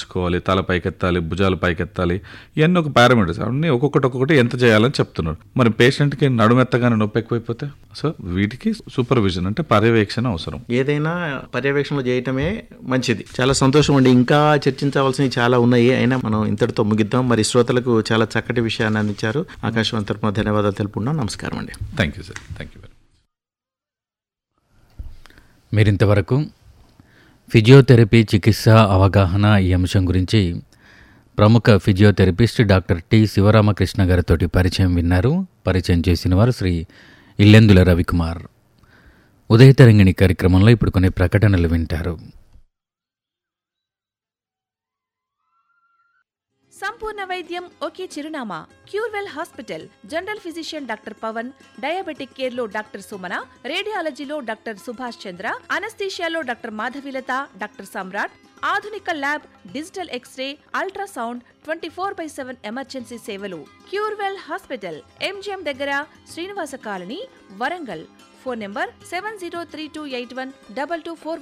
నడుచుకోవాలి తల పైకెత్తాలి భుజాలు పైకెత్తాలి ఇవన్నీ ఒక పారామీటర్స్ అవన్నీ ఒక్కొక్కటి ఒక్కొక్కటి ఎంత చేయాలని చెప్తున్నారు మరి పేషెంట్కి నడుమెత్తగానే నొప్పి ఎక్కువైపోతే సో వీటికి సూపర్విజన్ అంటే పర్యవేక్షణ అవసరం ఏదైనా పర్యవేక్షణలో చేయటమే మంచిది చాలా సంతోషం అండి ఇంకా చర్చించవలసినవి చాలా ఉన్నాయి అయినా మనం ఇంతటితో ముగిద్దాం మరి శ్రోతలకు చాలా చక్కటి విషయాన్ని అందించారు ఆకాశవాణి తరపున ధన్యవాదాలు తెలుపుకున్నాం నమస్కారం అండి thank you sir thank you very మీరింతవరకు ఫిజియోథెరపీ చికిత్స అవగాహన ఈ అంశం గురించి ప్రముఖ ఫిజియోథెరపిస్ట్ డాక్టర్ టి శివరామకృష్ణ గారితో పరిచయం విన్నారు పరిచయం చేసిన వారు శ్రీ ఇల్లెందుల రవికుమార్ ఉదయతరంగిణి కార్యక్రమంలో ఇప్పుడు కొన్ని ప్రకటనలు వింటారు సంపూర్ణ వైద్యం ఒకే చిరునామా Curewell hospital general physician doctor Pavan diabetic care లో డాక్టర్ సుమన రేడియాలజీలో డాక్టర్ సుభాష్ చంద్ర అనస్థీషియాలో డాక్టర్ మాధవిలత డాక్టర్ సమ్రాట్ ఆధునిక lab digital X-ray ultrasound twenty four by seven emergency సేవలు క్యూర్వెల్ హాస్పిటల్ ఎంజిఎం దగ్గర Srinivasa colony Warangal phone number seven zero three two eight one double two four